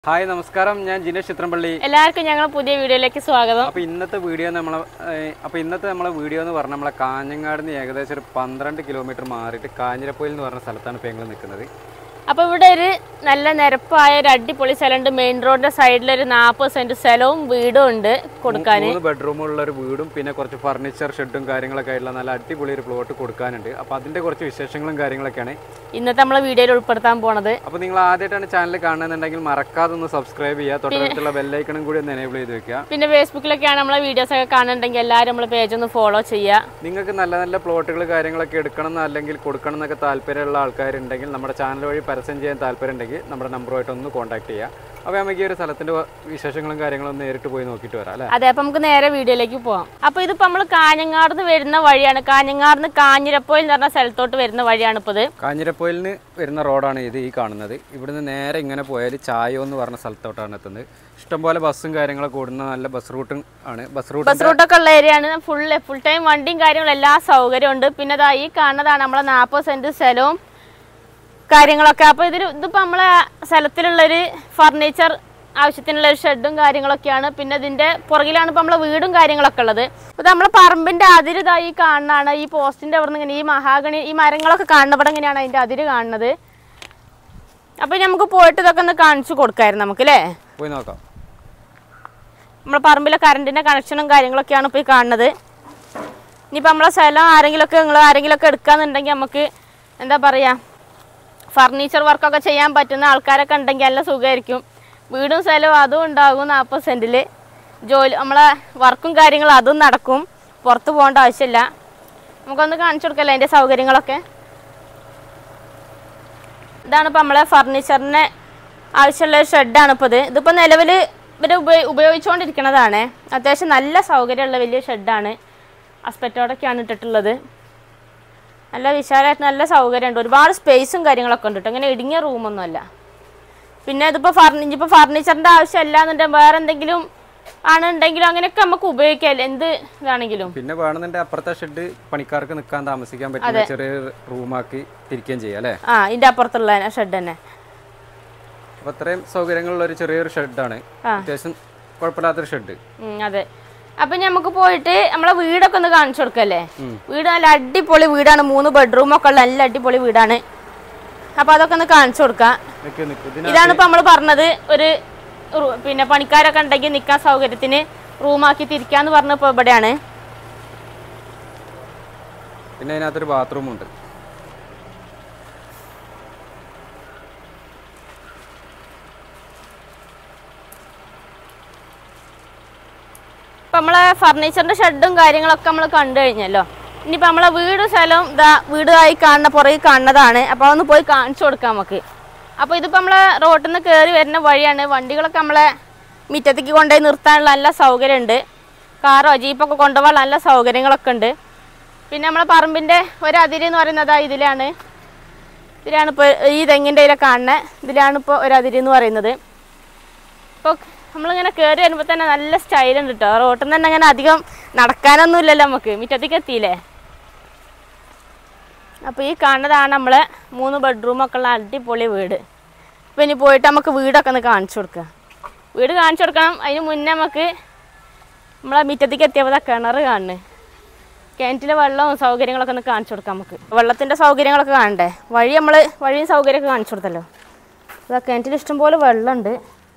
Hi നമസ്കാരം ഞാൻ ജിനേഷ് ചിത്രമ്പള്ളി എല്ലാവർക്കും ഞങ്ങൾ പുതിയ വീഡിയോയിലേക്ക് സ്വാഗതം അപ്പോൾ ഇന്നത്തെ വീഡിയോ നമ്മളെ അപ്പോൾ ഇന്നത്തെ നമ്മളെ വീഡിയോ എന്ന് പറഞ്ഞാൽ നമ്മളെ കാഞ്ഞങ്ങാട് നിന്ന് ഏകദേശം ഒരു പന്ത്രണ്ട് കിലോമീറ്റർ മാറിയിട്ട് കാഞ്ഞിരപ്പൊയിൽ എന്ന് പറഞ്ഞ സ്ഥലത്താണ് ഇപ്പോൾ ഞങ്ങൾ നിൽക്കുന്നത് അപ്പൊ ഇവിടെ ഒരു നല്ല നിരപ്പായ ഒരു അടിപൊളി സ്ഥലമുണ്ട് മെയിൻ റോഡിന്റെ സൈഡിൽ ഒരു നാൽപ്പത് സെന്റ് സ്ഥലവും വീടും ഉണ്ട് കൊടുക്കാൻ മൂന്ന് ബെഡ്റൂമുള്ള ഒരു വീടും പിന്നെ കുറച്ച് ഫർണിച്ചർ ഷെഡും കാര്യങ്ങളൊക്കെ ആയിട്ടുള്ള നല്ല അടിപൊളി ഒരു പ്ലോട്ട് കൊടുക്കാനുണ്ട് അപ്പോൾ അതിൻ്റെ കുറച്ച് വിശേഷങ്ങളും കാര്യങ്ങളൊക്കെയാണ് ഇന്നത്തെ നമ്മളെ വീഡിയോയിൽ ഉൾപ്പെടുത്താൻ പോണത് അപ്പോൾ നിങ്ങൾ ആദ്യമായിട്ടാണ് ചാനൽ കാണുന്നുണ്ടെങ്കിൽ മറക്കാതെ ഒന്ന് സബ്സ്ക്രൈബ് ചെയ്യുക തൊട്ടടുത്തുള്ള ബെല്ലൈക്കണും കൂടി ഒന്ന് എനേബിൾ ചെയ്ത് വെക്കുക പിന്നെ ഫേസ്ബുക്കിലൊക്കെയാണ് നമ്മളെ വീഡിയോസ് ഒക്കെ കാണുന്നുണ്ടെങ്കിൽ എല്ലാവരും നമ്മളെ പേജ് ഒന്ന് ഫോളോ ചെയ്യുക നിങ്ങൾക്ക് നല്ല നല്ല പ്ലോട്ടുകൾ കാര്യങ്ങളൊക്കെ എടുക്കണം എന്ന് അല്ലെങ്കിൽ കൊടുക്കണം എന്നൊക്കെ താല്പര്യമുള്ള ആൾക്കാരുണ്ടെങ്കിൽ നമ്മുടെ ചാനൽ വഴി പരസ്യം ചെയ്യാൻ താല്പര്യമുണ്ടെങ്കിൽ നമ്മുടെ നമ്പറുമായിട്ട് ഒന്ന് കോൺടാക്ട് ചെയ്യുക അപ്പോൾ നമുക്ക് ഈ ഒരു സ്ഥലത്തിൻ്റെ വിശേഷങ്ങളും കാര്യങ്ങളും ഒന്ന് നേരിട്ട് പോയി നോക്കിയിട്ട് വരാം അല്ലേ അതെ അപ്പൊ നമുക്ക് നേരെ വീഡിയോയിലേക്ക് പോവാം അപ്പൊ ഇതിപ്പോ നമ്മൾ കാഞ്ഞങ്ങാട് നിന്ന് വരുന്ന വഴിയാണ് കാഞ്ഞങ്ങാട് നിന്ന് കാഞ്ഞിരപ്പോയിൽ എന്ന് പറഞ്ഞ സ്ഥലത്തോട്ട് വരുന്ന വഴിയാണ് ഇപ്പൊ ഇത് കാഞ്ഞിരപ്പൊയിൽ നിന്ന് വരുന്ന റോഡാണ് ഇത് ഈ കാണുന്നത് ഇവിടുന്ന് നേരെ ഇങ്ങനെ പോയാൽ ചായോ എന്ന് പറഞ്ഞ സ്ഥലത്തോട്ടാണ് എത്തുന്നത് ഇഷ്ടംപോലെ ബസ്സും കാര്യങ്ങളൊക്കെ ഓടുന്ന നല്ല ബസ് റൂട്ടും ആണ് ബസ് റൂട്ട് ബസ് റൂട്ടൊക്കെ ഉള്ള ഏരിയ ആണ് ഫുൾ ഫുൾ ടൈം വണ്ടിയും കാര്യങ്ങളും എല്ലാ സൗകര്യവും ഉണ്ട് പിന്നെ ദാ ഈ കാണുന്നതാണ് നമ്മളെ നാൽപ്പത് സെന്റ് സ്ഥലവും കാര്യങ്ങളൊക്കെ അപ്പോൾ ഇതിൽ ഇതിപ്പോൾ നമ്മളെ സ്ഥലത്തിലുള്ളൊരു ഫർണിച്ചർ ആവശ്യത്തിനുള്ള ഒരു ഷെഡും കാര്യങ്ങളൊക്കെയാണ് പിന്നെ ഇതിന്റെ പുറകിലാണ് ഇപ്പോൾ നമ്മളെ വീടും കാര്യങ്ങളൊക്കെ ഉള്ളത് ഇത് നമ്മളെ പറമ്പിന്റെ അതിര് ഇതാ ഈ കാണുന്നതാണ് ഈ പോസ്റ്റിന്റെ അവിടെ നിന്ന് ഇങ്ങനെ ഈ മഹാഗണി ഈ മരങ്ങളൊക്കെ കാണുന്ന ഇവിടെ ഇങ്ങനെയാണ് അതിന്റെ അതിര് കാണുന്നത് അപ്പോൾ നമുക്ക് പോയിട്ട് ഇതൊക്കെ ഒന്ന് കാണിച്ചു കൊടുക്കായിരുന്നു നമുക്ക് അല്ലേ പോയി നോക്കാം നമ്മളെ പറമ്പിലെ കറണ്ടിന്റെ കണക്ഷനും കാര്യങ്ങളൊക്കെയാണ് ഇപ്പോൾ ഈ കാണുന്നത് ഇനിയിപ്പോൾ നമ്മളെ സ്ഥലം ആരെങ്കിലുമൊക്കെ നിങ്ങൾ ആരെങ്കിലുമൊക്കെ എടുക്കാന്നുണ്ടെങ്കിൽ നമുക്ക് എന്താ പറയുക ഫർണിച്ചർ വർക്കൊക്കെ ചെയ്യാൻ പറ്റുന്ന ആൾക്കാരൊക്കെ ഉണ്ടെങ്കിൽ നല്ല സുഖമായിരിക്കും വീടും സ്ഥലവും അതും ഉണ്ടാകും നാൽപ്പത് സെൻറ്റിൽ ജോലി നമ്മളെ വർക്കും കാര്യങ്ങളും അതും നടക്കും പുറത്ത് പോകേണ്ട ആവശ്യമില്ല നമുക്കൊന്ന് കാണിച്ചു കൊടുക്കല്ലേ അതിൻ്റെ സൗകര്യങ്ങളൊക്കെ ഇതാണ് ഇപ്പോൾ നമ്മളെ ഫർണിച്ചറിന് ആവശ്യമുള്ള ഒരു ഷെഡാണ് ഇപ്പോൾ ഇത് ഇതിപ്പോൾ നിലവിൽ ഇവർ ഉപയോഗി ഉപയോഗിച്ചുകൊണ്ടിരിക്കുന്നതാണ് അത്യാവശ്യം നല്ല സൗകര്യമുള്ള വലിയ ഷെഡാണ് അസ്പെറ്റോടൊക്കെയാണ് ഇട്ടിട്ടുള്ളത് നല്ല വിശാലമായിട്ട് നല്ല സൗകര്യമുണ്ട് ഒരുപാട് സ്പേസും കാര്യങ്ങളൊക്കെ ഉണ്ട് കേട്ടോ ഇങ്ങനെ ഇടുങ്ങിയ റൂമൊന്നുമല്ല പിന്നെ ഇതിപ്പോൾ ഫർണി ഇപ്പോൾ ഫർണിച്ചറിൻ്റെ ആവശ്യമല്ല എന്നുണ്ടെങ്കിൽ വേറെ എന്തെങ്കിലും ആണെന്നുണ്ടെങ്കിലും അങ്ങനെയൊക്കെ നമുക്ക് ഉപയോഗിക്കാം എന്ത് ഇതാണെങ്കിലും പിന്നെ വേണമെന്നുണ്ടെങ്കിൽ അപ്പുറത്തെ ഷെഡ് പണിക്കാർക്ക് നിൽക്കാൻ താമസിക്കാൻ പറ്റുന്ന ചെറിയ റൂമാക്കി തിരിക്കുകയും ചെയ്യാം അല്ലേ ആ ഇതിൻ്റെ അപ്പുറത്തുള്ള ഷെഡ് തന്നെ അപ്പോൾ അത്രയും സൗകര്യങ്ങളുള്ള ഒരു ചെറിയൊരു ഷെഡാണ് ആ. അത്യാവശ്യം കുഴപ്പമില്ലാത്തൊരു ഷെഡ് ഉം, അതെ അപ്പൊ നമുക്ക് പോയിട്ട് നമ്മളെ വീടൊക്കെ ഒന്ന് കാണിച്ചു കൊടുക്കല്ലേ വീട് നല്ല അടിപൊളി വീടാണ് മൂന്ന് ബെഡ്റൂം ഒക്കെ ഉള്ള നല്ല അടിപൊളി വീടാണ് അപ്പൊ അതൊക്കെ ഒന്ന് കാണിച്ചു കൊടുക്കാം നിൽക്ക് നിൽക്ക് ഇതിന് ഇതാണ് ഇപ്പൊ നമ്മൾ പറഞ്ഞത് ഒരു റൂ- പിന്നെ പണിക്കാരൊക്കെ ഉണ്ടെങ്കിൽ നിൽക്കാൻ സൗകര്യത്തിന് റൂമാക്കി തിരിക്കാന്ന് പറഞ്ഞ ഇപ്പൊ ഇവിടെയാണ് പിന്നെ അതിനകത്തൊരു ബാത്റൂം ഉണ്ട് ഇപ്പൊ നമ്മളെ ഫർണിച്ചറിന്റെ ഷെഡും കാര്യങ്ങളൊക്കെ നമ്മൾ കണ്ടു കഴിഞ്ഞല്ലോ ഇനിയിപ്പോ നമ്മളെ വീട് സ്ഥലം ഇതാ വീടായി കാണുന്ന പുറകിൽ കാണുന്നതാണ് അപ്പൊ അതൊന്ന് പോയി കാണിച്ചു കൊടുക്കാം നമുക്ക് അപ്പൊ ഇതിപ്പോ നമ്മളെ റോട്ടിൽ നിന്ന് കയറി വരുന്ന വഴിയാണ് വണ്ടികളൊക്കെ നമ്മളെ മുറ്റത്തേക്ക് കൊണ്ടുപോയി നിർത്താനുള്ള നല്ല സൗകര്യമുണ്ട് കാറോ ജീപ്പൊക്കെ കൊണ്ടുപോകാൻ നല്ല സൗകര്യങ്ങളൊക്കെ ഉണ്ട് പിന്നെ നമ്മളെ പറമ്പിന്റെ ഒരു അതിര് എന്ന് പറയുന്നത് ആ ഇതിലാണ് ഇതിലാണ് ഇപ്പോൾ ഈ തെങ്ങിൻ്റെ ഇതിലെ കാണുന്നത് ഇതിലാണ് ഇപ്പോൾ ഒരു അതിര് എന്ന് പറയുന്നത് ഇപ്പോൾ നമ്മളിങ്ങനെ കയറി വരുമ്പോൾ തന്നെ നല്ല സ്റ്റൈലുണ്ട് കേട്ടോ റോട്ടിൽ നിന്ന് തന്നെ അങ്ങനെ അധികം നടക്കാനൊന്നും ഇല്ലല്ലോ നമുക്ക് മുറ്റത്തേക്ക് എത്തിയില്ലേ അപ്പോൾ ഈ കാണുന്നതാണ് നമ്മളെ മൂന്ന് ബെഡ്റൂമൊക്കെ ഉള്ള അടിപൊളി വീട് അപ്പോൾ ഇനി പോയിട്ട് നമുക്ക് വീടൊക്കെ ഒന്ന് കാണിച്ചു കൊടുക്കുക വീട് കാണിച്ചു കൊടുക്കണം അതിന് മുന്നേ നമുക്ക് നമ്മളെ മുറ്റത്തേക്ക് എത്തിയപ്പോൾ ദാ കിണർ കാണുന്നത് കിണറ്റിലെ വെള്ളവും സൗകര്യങ്ങളൊക്കെ ഒന്ന് കാണിച്ചു കൊടുക്കാം നമുക്ക് വെള്ളത്തിൻ്റെ സൗകര്യങ്ങളൊക്കെ കാണണ്ടേ വഴി നമ്മൾ വഴിയും സൗകര്യമൊക്കെ കാണിച്ചു കൊടുത്തല്ലോ അതാ കിണറ്റിൽ ഇഷ്ടംപോലെ വെള്ളമുണ്ട്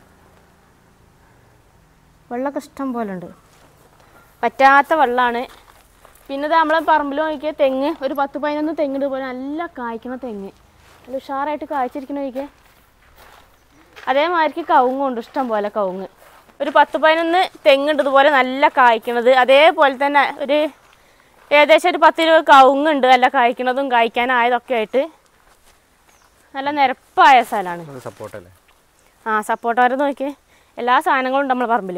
വെള്ളമൊക്കെ ഇഷ്ടം പോലെ ഉണ്ട് പറ്റാത്ത വെള്ളമാണ് പിന്നെ ഇത് നമ്മളെ പറമ്പിൽ നോക്കിയ തെങ്ങ് ഒരു പത്ത് പതിനൊന്ന് തെങ്ങ് പോലെ നല്ല കായ്ക്കണ തെങ്ങ് നല്ല ഉഷാറായിട്ട് കായ്ച്ചിരിക്കണ നോക്കിയേ അതേമാതിരിക്ക് കവുങ്ങുണ്ട് ഇഷ്ടം പോലെ കവുങ്ങ് ഒരു പത്ത് പതിനൊന്ന് തെങ്ങുണ്ട് ഇതുപോലെ നല്ല കായ്ക്കണത് അതേപോലെ തന്നെ ഒരു ഏകദേശം ഒരു പത്ത് ഇരുപത് കവുങ്ങുണ്ട് നല്ല കായ്ക്കണതും കായ്ക്കാനായതൊക്കെ ആയിട്ട് നല്ല നിരപ്പായ സ്ഥലമാണ് സപ്പോർട്ടല്ലേ ആ സപ്പോർട്ടവരെ നോക്കി എല്ലാ സാധനങ്ങളും ഉണ്ട് നമ്മളെ പറമ്പിൽ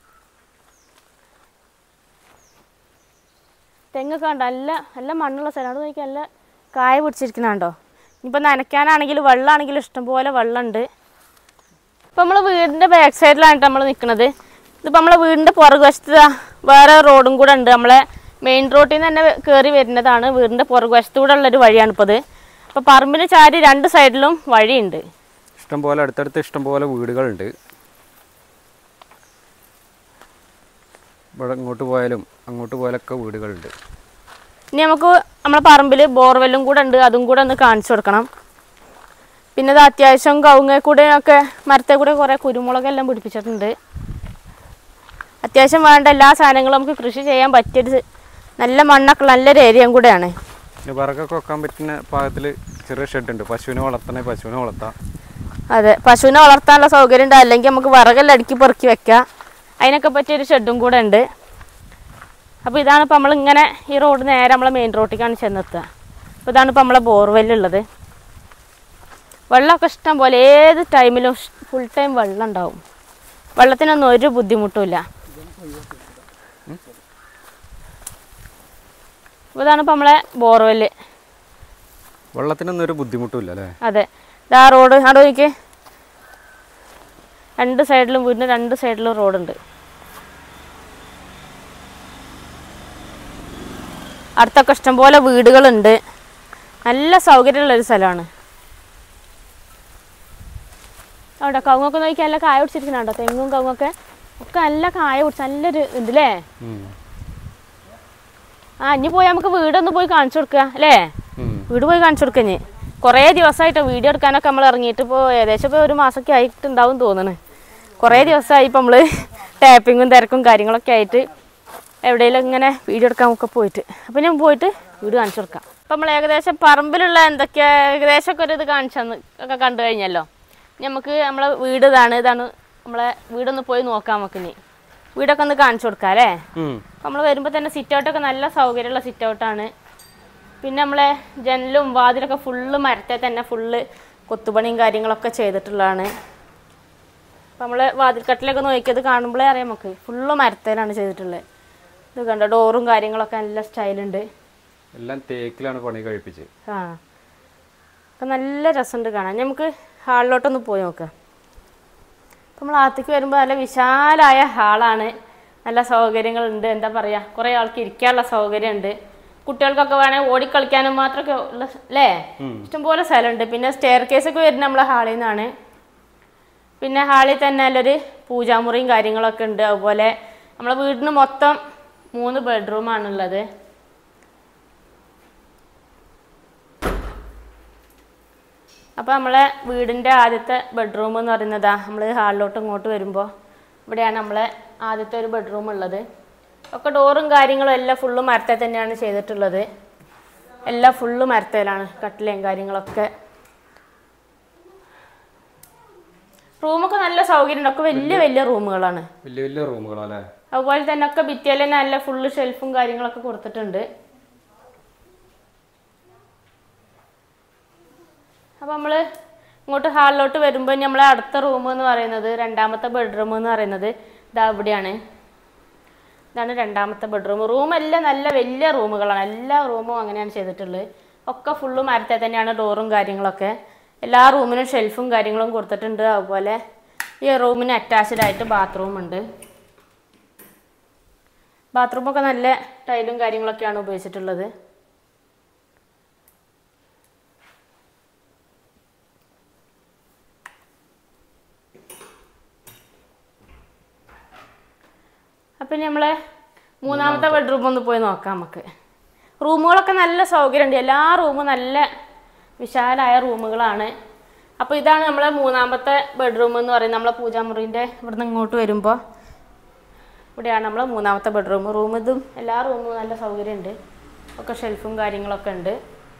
തെങ്ങൊക്കെ കണ്ടോ നല്ല നല്ല മണ്ണുള്ള സ്ഥലമാണ് നോക്കി നല്ല കായ പിടിച്ചിരിക്കുന്നുണ്ടോ ഇനിയിപ്പോൾ നനയ്ക്കാനാണെങ്കിൽ വെള്ളമാണെങ്കിലും ഇഷ്ടംപോലെ വെള്ളമുണ്ട് ഇപ്പം നമ്മൾ വീടിൻ്റെ ബാക്ക് സൈഡിലാണ് നമ്മൾ നിൽക്കുന്നത് ഇതിപ്പോൾ നമ്മളെ വീടിൻ്റെ പുറകുവശത്ത് ദാ വേറെ റോഡും കൂടെ ഉണ്ട് നമ്മളെ മെയിൻ റോഡിൽ നിന്ന് തന്നെ കയറി വരുന്നതാണ് വീടിൻ്റെ പുറകുവശത്തൂടെ ഉള്ളൊരു വഴിയാണ് ഇപ്പോൾ ഇത് അപ്പോൾ പറമ്പിന് ചാരി രണ്ട് സൈഡിലും വഴിയുണ്ട് ഇഷ്ടംപോലെ അടുത്തടുത്ത് ഇഷ്ടംപോലെ വീടുകളുണ്ട് ഇവിടെ ഇങ്ങോട്ട് പോയാലും അങ്ങോട്ട് പോയാലൊക്കെ വീടുകളുണ്ട് ഇനി നമുക്ക് നമ്മളെ പറമ്പിൽ ബോർവെല്ലും കൂടെ ഉണ്ട് അതും കൂടെ ഒന്ന് കാണിച്ചു കൊടുക്കണം പിന്നെ ഇത് അത്യാവശ്യം കവുങ്ങ കൂടെ ഒക്കെ മരത്തെ കൂടെ കുറേ കുരുമുളകെല്ലാം പിടിപ്പിച്ചിട്ടുണ്ട് അത്യാവശ്യം വേണ്ട എല്ലാ സാധനങ്ങളും നമുക്ക് കൃഷി ചെയ്യാൻ പറ്റിയൊരു നല്ല മണ്ണൊക്കെ ഉള്ള നല്ലൊരു ഏരിയയും കൂടെയാണ് പിന്നെ വിറകൊക്കെ വെക്കാൻ പറ്റുന്ന പാകത്തിൽ ചെറിയ ഷെഡുണ്ട് പശുവിനെ വളർത്തണേ പശുവിനെ വളർത്താം അതെ പശുവിനെ വളർത്താനുള്ള സൗകര്യം ഉണ്ട് അല്ലെങ്കിൽ നമുക്ക് വിറകെല്ലാം അടുക്കി പെറുക്കി വെക്കാം അതിനൊക്കെ പറ്റിയൊരു ഷെഡും കൂടെ ഉണ്ട് അപ്പോൾ ഇതാണ് ഇപ്പോൾ നമ്മളിങ്ങനെ ഈ റോഡ് നേരെ നമ്മളെ മെയിൻ റോട്ടിലേക്കാണ് ചെന്നെത്തുക അപ്പോൾ ഇതാണ് ഇപ്പോൾ നമ്മളെ ബോർവെല്ലുള്ളത് വെള്ളമൊക്കെ ഇഷ്ടം പോലെ ഏത് ടൈമിലും ഫുൾ ടൈം വെള്ളം ഉണ്ടാവും വെള്ളത്തിനൊന്നും ഒരു ബുദ്ധിമുട്ടുമില്ല അപ്പോൾ ഇതാണ് ഇപ്പോൾ നമ്മളെ ബോർവെല്ല് വെള്ളത്തിനൊന്നും ഒരു ബുദ്ധിമുട്ടുമില്ല അല്ലേ അതെ ഇതാ റോഡ് അവിടെ നോക്കിയേ രണ്ട് സൈഡിലും വീടിന് രണ്ട് സൈഡിലും റോഡുണ്ട് അടുത്തൊക്കെ ഇഷ്ടംപോലെ വീടുകളുണ്ട് നല്ല സൗകര്യമുള്ള ഒരു സ്ഥലമാണ് അവിടെ കവുങ്ങൊക്കെ നോക്കിയാൽ നല്ല കായ പിടിച്ചിരിക്കുന്നുണ്ടോ തെങ്ങും കവുങ്ങൊക്കെ ഒക്കെ നല്ല കായ പിടിച്ച് നല്ലൊരു ഇതല്ലേ ഉം. ആ ഇനി പോയി നമുക്ക് വീടൊന്ന് പോയി കാണിച്ചു കൊടുക്കുക അല്ലേ ഉം. വീട് പോയി കാണിച്ചു കൊടുക്കഞ്ഞ് കുറേ ദിവസമായിട്ട് വീഡിയോ എടുക്കാനൊക്കെ നമ്മൾ ഇറങ്ങിയിട്ട് ഇപ്പോൾ ഏകദേശം ഇപ്പോൾ ഒരു മാസമൊക്കെ ആയിട്ടുണ്ടാവും തോന്നുന്നു കുറേ ദിവസമായി ഇപ്പോൾ നമ്മൾ ടാപ്പിങ്ങും തിരക്കും കാര്യങ്ങളൊക്കെ ആയിട്ട് എവിടെയെങ്കിലും ഇങ്ങനെ വീഡിയോ എടുക്കാനൊക്കെ പോയിട്ട് അപ്പോൾ ഞാൻ പോയിട്ട് വീട് കാണിച്ചു കൊടുക്കാം അപ്പോൾ നമ്മൾ ഏകദേശം പറമ്പിലുള്ള എന്തൊക്കെയാ ഏകദേശമൊക്കെ ഒരു ഇത് കാണിച്ചെന്ന് ഒക്കെ കണ്ടു കഴിഞ്ഞല്ലോ ഇനി നമുക്ക് നമ്മളെ വീട് ഇതാണ് ഇതാണ് നമ്മളെ വീടൊന്ന് പോയി നോക്കാം നമുക്ക് ഇനി വീടൊക്കെ ഒന്ന് കാണിച്ചു കൊടുക്കാം അല്ലേ ഉം. നമ്മൾ വരുമ്പോൾ തന്നെ സിറ്റ് ഔട്ടൊക്കെ നല്ല സൗകര്യമുള്ള സിറ്റ് ഔട്ടാണ് പിന്നെ നമ്മളെ ജനലും വാതിലൊക്കെ ഫുള്ള് മരത്തെ തന്നെ ഫുള്ള് കൊത്തുപണിയും കാര്യങ്ങളൊക്കെ ചെയ്തിട്ടുള്ളതാണ് അപ്പം നമ്മൾ വാതിൽക്കട്ടിലൊക്കെ നോക്കിയത് കാണുമ്പോഴേ അറിയാം നമുക്ക് ഫുള്ള് മരത്തേലാണ് ചെയ്തിട്ടുള്ളത് ഇത് കണ്ടോ ഡോറും കാര്യങ്ങളൊക്കെ നല്ല സ്റ്റൈലുണ്ട് എല്ലാം തേക്കിലാണ് പണി കഴിപ്പിച്ച് ആ അപ്പം നല്ല രസമുണ്ട് കാണാൻ നമുക്ക് ഹാളിലോട്ടൊന്ന് പോയി നോക്കാം അപ്പം നമ്മൾ ആത്തേക്ക് വരുമ്പോൾ നല്ല വിശാലമായ ഹാളാണ് നല്ല സൗകര്യങ്ങളുണ്ട് എന്താ പറയുക കുറേ ആൾക്ക് ഇരിക്കാനുള്ള സൗകര്യമുണ്ട് കുട്ടികൾക്കൊക്കെ വേണമെങ്കിൽ ഓടിക്കളിക്കാനും മാത്രമൊക്കെ ഉള്ള സ്- അല്ലേ ഇഷ്ടംപോലെ സ്ഥലമുണ്ട് പിന്നെ സ്റ്റെയർ കേസൊക്കെ വരുന്നത് നമ്മളെ ഹാളിൽ നിന്നാണ് പിന്നെ ഹാളിൽ തന്നെ നല്ലൊരു പൂജാമുറിയും കാര്യങ്ങളൊക്കെ ഉണ്ട് അതുപോലെ നമ്മളെ വീടിന് മൊത്തം മൂന്ന് ബെഡ്റൂമാണുള്ളത് അപ്പോൾ നമ്മളെ വീടിൻ്റെ ആദ്യത്തെ ബെഡ്റൂം എന്ന് പറയുന്നതാ നമ്മൾ ഹാളിലോട്ട് ഇങ്ങോട്ട് വരുമ്പോൾ ഇവിടെയാണ് നമ്മളെ ആദ്യത്തെ ഒരു ബെഡ്റൂം ഉള്ളത് ഒക്കെ ഡോറും കാര്യങ്ങളും എല്ലാം ഫുള്ള് മരത്തെ തന്നെയാണ് ചെയ്തിട്ടുള്ളത് എല്ലാം ഫുള്ള് മരത്തേലാണ് കട്ടിലയും കാര്യങ്ങളൊക്കെ റൂമൊക്കെ നല്ല സൗകര്യമുണ്ട് ഒക്കെ വലിയ വലിയ റൂമുകളാണ് വലിയ വലിയ റൂമുകളല്ലേ അതുപോലെ തന്നെ ഒക്കെ ഭിത്തിയിൽ തന്നെ നല്ല ഫുള്ള് ഷെൽഫും കാര്യങ്ങളൊക്കെ കൊടുത്തിട്ടുണ്ട് അപ്പോൾ നമ്മൾ ഇങ്ങോട്ട് ഹാളിലോട്ട് വരുമ്പോൾ നമ്മളെ അടുത്ത റൂം എന്ന് പറയുന്നത് രണ്ടാമത്തെ ബെഡ്റൂം എന്ന് പറയുന്നത് ഇതാ ഇവിടെയാണ് ഇതാണ് രണ്ടാമത്തെ ബെഡ്റൂം റൂമെല്ലാം നല്ല വലിയ റൂമുകളാണ് എല്ലാ റൂമും അങ്ങനെയാണ് ചെയ്തിട്ടുള്ളത് ഒക്കെ ഫുള്ള് മരത്തെ തന്നെയാണ് ഡോറും കാര്യങ്ങളൊക്കെ എല്ലാ റൂമിനും ഷെൽഫും കാര്യങ്ങളും കൊടുത്തിട്ടുണ്ട് അതുപോലെ ഈ റൂമിന് അറ്റാച്ച്ഡ് ആയിട്ട് ബാത്റൂം ഉണ്ട് ബാത്റൂമൊക്കെ നല്ല ടൈലും കാര്യങ്ങളൊക്കെയാണ് ഉപയോഗിച്ചിട്ടുള്ളത് അപ്പം നമ്മളെ മൂന്നാമത്തെ ബെഡ്റൂം ഒന്ന് പോയി നോക്കാം നമുക്ക് റൂമുകളൊക്കെ നല്ല സൗകര്യമുണ്ട് എല്ലാ റൂമും നല്ല വിശാലമായ റൂമുകളാണ് അപ്പോൾ ഇതാണ് നമ്മളെ മൂന്നാമത്തെ ബെഡ്റൂം എന്ന് പറയുന്നത് നമ്മളെ പൂജാമുറിൻ്റെ ഇവിടുന്ന് ഇങ്ങോട്ട് വരുമ്പോൾ ഇവിടെയാണ് നമ്മളെ മൂന്നാമത്തെ ബെഡ്റൂം റൂം ഇതും എല്ലാ റൂമും നല്ല സൗകര്യമുണ്ട് ഒക്കെ ഷെൽഫും കാര്യങ്ങളൊക്കെ ഉണ്ട്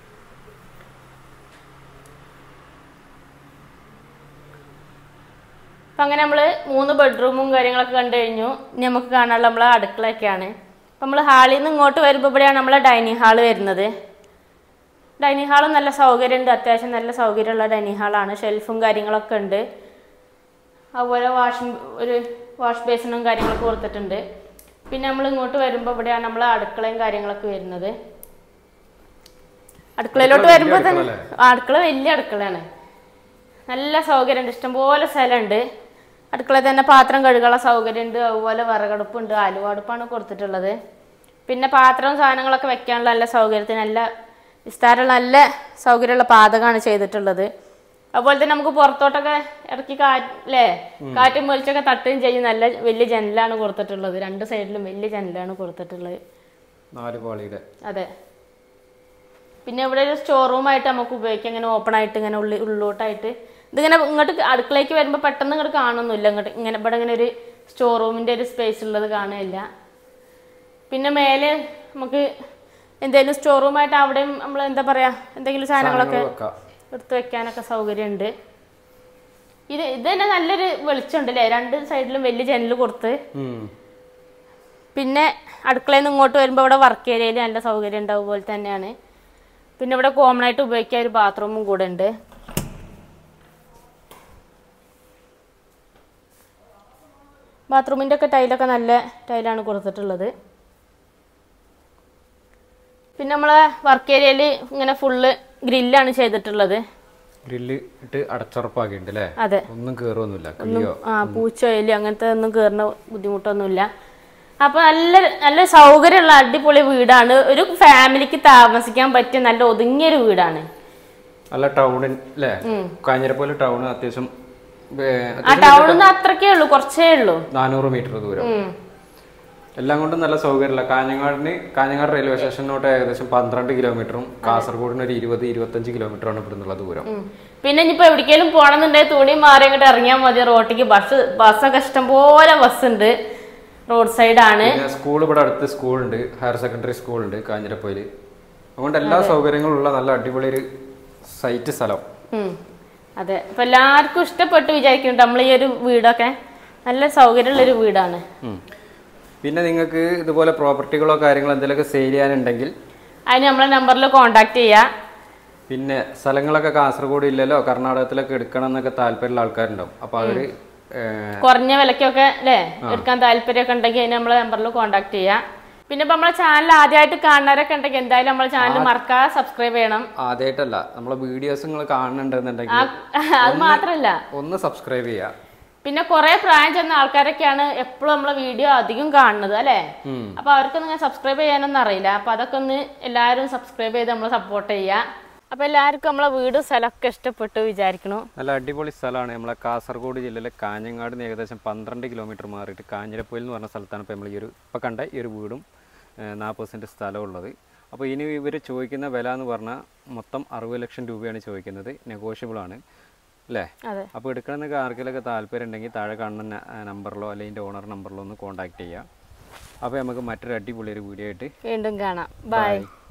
അപ്പം അങ്ങനെ നമ്മൾ മൂന്ന് ബെഡ്റൂമും കാര്യങ്ങളൊക്കെ കണ്ടു കഴിഞ്ഞു ഇനി നമുക്ക് കാണാനുള്ള നമ്മളെ അടുക്കളയൊക്കെയാണ് അപ്പം നമ്മൾ ഹാളിൽ നിന്ന് ഇങ്ങോട്ട് വരുമ്പോൾ ഇവിടെയാണ് നമ്മളെ ഡൈനിങ് ഹാള് വരുന്നത് ഡൈനിങ് ഹാളും നല്ല സൗകര്യമുണ്ട് അത്യാവശ്യം നല്ല സൗകര്യമുള്ള ഡൈനിങ് ഹാളാണ് ഷെൽഫും കാര്യങ്ങളൊക്കെ ഉണ്ട് അതുപോലെ വാഷിംഗ് ഒരു വാഷ് ബേസിനും കാര്യങ്ങളൊക്കെ കൊടുത്തിട്ടുണ്ട് പിന്നെ നമ്മൾ ഇങ്ങോട്ട് വരുമ്പോൾ ഇവിടെയാണ് നമ്മളെ അടുക്കളയും കാര്യങ്ങളൊക്കെ വരുന്നത് അടുക്കളയിലോട്ട് അടുക്കള വരുമ്പോൾ വലിയ തന്നെ അടുക്കള ആ, അടുക്കള വലിയ അടുക്കളയാണ് നല്ല സൗകര്യമുണ്ട് ഇഷ്ടംപോലെ സ്ഥലമുണ്ട് അടുക്കളയിൽ തന്നെ പാത്രം കഴുകാനുള്ള സൗകര്യമുണ്ട് അതുപോലെ വിറകടുപ്പുണ്ട് ആലുവടുപ്പാണ് കൊടുത്തിട്ടുള്ളത് പിന്നെ പാത്രവും സാധനങ്ങളൊക്കെ വെക്കാനുള്ള നല്ല സൗകര്യത്തിന് നല്ല വിസ്താരമുള്ള നല്ല സൗകര്യമുള്ള പാതകമാണ് ചെയ്തിട്ടുള്ളത് അതുപോലെ തന്നെ നമുക്ക് പുറത്തോട്ടൊക്കെ ഇറക്കി കാറ്റ് അല്ലേ കാറ്റും വെളിച്ചൊക്കെ തട്ടുകയും ചെയ്യും നല്ല വലിയ ജനലാണ് കൊടുത്തിട്ടുള്ളത് രണ്ട് സൈഡിലും വലിയ ജനലാണ് കൊടുത്തിട്ടുള്ളത് നാല് പാളിയുടെ അതെ പിന്നെ ഇവിടെ ഒരു സ്റ്റോർ റൂം ആയിട്ട് നമുക്ക് ഉപയോഗിക്കാം ഇങ്ങനെ ഓപ്പൺ ആയിട്ട് ഇങ്ങനെ ഉള്ളി ഉള്ളോട്ടായിട്ട് ഇതിങ്ങനെ ഇങ്ങോട്ട് അടുക്കളയ്ക്ക് വരുമ്പോൾ പെട്ടെന്ന് ഇങ്ങോട്ട് കാണുന്നില്ല ഇങ്ങോട്ട് ഇങ്ങനെ ഇവിടെ ഇങ്ങനെ ഒരു സ്റ്റോർ റൂമിൻ്റെ ഒരു സ്പേസ് ഉള്ളത് കാണുന്നില്ല പിന്നെ മേലെ നമുക്ക് എന്തെങ്കിലും സ്റ്റോർ റൂമായിട്ട് അവിടെയും നമ്മൾ എന്താ പറയുക എന്തെങ്കിലും സാധനങ്ങളൊക്കെ വെക്കാം എടുത്ത് വെക്കാനൊക്കെ സൗകര്യമുണ്ട് ഇത് ഇത് തന്നെ നല്ലൊരു വെളിച്ചമുണ്ട് അല്ലേ രണ്ട് സൈഡിലും വലിയ ജനൽ കൊടുത്ത് ഉം. പിന്നെ അടുക്കളയിൽ നിന്ന് ഇങ്ങോട്ട് വരുമ്പോൾ ഇവിടെ വർക്ക് ഏരിയയിൽ നല്ല സൗകര്യം ഉണ്ടാവും പോലെ തന്നെയാണ് പിന്നെ ഇവിടെ കോമൺ ആയിട്ട് ഉപയോഗിക്കാൻ ഒരു ബാത്റൂമും കൂടെ ഉണ്ട് ബാത്റൂമിൻ്റെ ഒക്കെ ടൈലൊക്കെ നല്ല ടൈലാണ് കൊടുത്തിട്ടുള്ളത് പിന്നെ നമ്മളെ വർക്ക് ഏരിയയിൽ ഇങ്ങനെ ഫുള്ള് ഗ്രില്ലാണ് ചെയ്തിട്ടുള്ളത് ഗ്രില്ല് ഇട്ട് അടച്ചുറപ്പാക്കിയിട്ടുണ്ട് അല്ലേ അതെ ഒന്നും കയറൊന്നുമില്ല കിളിയോ ആ പൂച്ചയില് അങ്ങനത്തെ ഒന്നും കയറുന്ന ബുദ്ധിമുട്ടൊന്നുമില്ല അപ്പൊ നല്ല നല്ല സൗകര്യമുള്ള അടിപൊളി വീടാണ് ഒരു ഫാമിലിക്ക് താമസിക്കാൻ പറ്റിയ നല്ല ഒതുങ്ങിയൊരു വീടാണ് നല്ല ടൗണിൻ അല്ലേ കാഞ്ഞിരപ്പള്ളി ടൗൺ അത്യാവശ്യം ഏ, ആ ടൗണിൽ നിന്ന് അത്രക്കേ ഉള്ളൂ കുറച്ചേ ഉള്ളൂ നാനൂറ് മീറ്റർ ദൂരം ഉം. എല്ലാം കൊണ്ടും നല്ല സൗകര്യമില്ല കാഞ്ഞങ്ങാടിന് കാഞ്ഞങ്ങാട് റെയിൽവേ സ്റ്റേഷനോട്ട് ഏകദേശം പന്ത്രണ്ട് കിലോമീറ്ററും കാസർഗോഡിന് ഒരു ഇരുപത് ഇരുപത്തഞ്ച് കിലോമീറ്ററാണ് ഇവിടുന്നുള്ള ദൂരം ഉം. പിന്നെ ഇനിയിപ്പോ എവിടേക്കെങ്കിലും പോകണമെന്നുണ്ടെങ്കിൽ തുണി മാറി അങ്ങോട്ട് ഇറങ്ങിയാൽ മതി റോട്ടിക്ക് ബസ് ബസ്സൊക്കെ ഇഷ്ടംപോലെ ബസ് ഉണ്ട് റോഡ് സൈഡാണ് പിന്നെ സ്കൂൾ ഇവിടെ അടുത്ത് സ്കൂളുണ്ട് ഹയർ സെക്കൻഡറി സ്കൂളുണ്ട് കാഞ്ഞിരപ്പള്ളിയിൽ അതുകൊണ്ട് എല്ലാ സൗകര്യങ്ങളും ഉള്ള നല്ല അടിപൊളി ഒരു സൈറ്റ് സ്ഥലം ഉം. അതെ അപ്പൊ എല്ലാവർക്കും ഇഷ്ടപ്പെട്ട് വിചാരിക്കുന്നുണ്ട് നമ്മൾ ഈ ഒരു വീടൊക്കെ നല്ല സൗകര്യമുള്ള ഒരു വീടാണ് ഉം. പിന്നെ നിങ്ങൾക്ക് ഇതുപോലെ പ്രോപ്പർട്ടികളോ കാര്യങ്ങളോ എന്തെങ്കിലുമൊക്കെ സെയിൽ ചെയ്യാനുണ്ടെങ്കിൽ അതിന് നമ്മളെ നമ്പറിൽ കോണ്ടാക്ട് ചെയ്യുക പിന്നെ സ്ഥലങ്ങളൊക്കെ കാസർഗോഡ് ഇല്ലല്ലോ കർണാടകത്തിലൊക്കെ എടുക്കണം എന്നൊക്കെ താല്പര്യമുള്ള ആൾക്കാരുണ്ടാവും അപ്പോൾ അവര് ഏഹ്, കുറഞ്ഞ വിലക്കൊക്കെ അല്ലേ എടുക്കാൻ താല്പര്യമൊക്കെ ഉണ്ടെങ്കിൽ അതിന് നമ്മളെ നമ്പറിൽ കോണ്ടാക്ട് ചെയ്യുക പിന്നെ ഇപ്പൊ നമ്മളെ ചാനൽ ആദ്യമായിട്ട് കാണുന്നവരൊക്കെ ഉണ്ടെങ്കിൽ എന്തായാലും നമ്മളെ ചാനൽ മറക്കാതെ സബ്സ്ക്രൈബ് ചെയ്യണം ആദ്യമായിട്ടല്ല നമ്മളെ വീഡിയോസ് നിങ്ങൾ കാണുന്നുണ്ടെന്നുണ്ടെങ്കിൽ അത് മാത്രല്ല ഒന്ന് സബ്സ്ക്രൈബ് ചെയ്യുക പിന്നെ കുറെ പ്രായം ചെന്ന ആൾക്കാരൊക്കെയാണ് എപ്പോഴും നമ്മളെ വീഡിയോ അധികം കാണുന്നത് അല്ലേ ഉം. അപ്പൊ അവർക്കൊന്നും ഇങ്ങനെ സബ്സ്ക്രൈബ് ചെയ്യാനൊന്നും അറിയില്ല അപ്പൊ അതൊക്കെ ഒന്ന് എല്ലാവരും സബ്സ്ക്രൈബ് ചെയ്ത് നമ്മളെ സപ്പോർട്ട് ചെയ്യുക അപ്പൊ എല്ലാവർക്കും നമ്മളെ വീട് സ്ഥലമൊക്കെ ഇഷ്ടപ്പെട്ടു വിചാരിക്കണു നല്ല അടിപൊളി സ്ഥലമാണ് നമ്മളെ കാസർഗോഡ് ജില്ലയിലെ കാഞ്ഞങ്ങാട് നിന്ന് ഏകദേശം പന്ത്രണ്ട് കിലോമീറ്റർ മാറിയിട്ട് കാഞ്ഞിരപ്പൊയിൽ എന്ന് പറഞ്ഞ സ്ഥലത്താണ് ഇപ്പോൾ നമ്മൾ ഈ ഒരു ഇപ്പോൾ കണ്ട ഈ ഒരു വീടും നാൽപ്പത് സെൻറ്റ് സ്ഥലവും ഉള്ളത് അപ്പോൾ ഇനി ഇവർ ചോദിക്കുന്ന വില എന്ന് പറഞ്ഞാൽ മൊത്തം അറുപത് ലക്ഷം രൂപയാണ് ചോദിക്കുന്നത് നെഗോഷ്യബിൾ ആണ് അല്ലേ അതെ അപ്പോൾ എടുക്കണമെന്നൊക്കെ ആർക്കെങ്കിലൊക്കെ താല്പര്യം ഉണ്ടെങ്കിൽ താഴെ കാണുന്ന ന- നമ്പറിലോ അല്ലെങ്കിൽ എൻ്റെ ഓണർ നമ്പറിലോ ഒന്ന് കോൺടാക്ട് ചെയ്യുക അപ്പോൾ നമുക്ക് മറ്റൊരു അടിപൊളി ഒരു വീഡിയോ ആയിട്ട് വീണ്ടും കാണാം ബൈ Bye.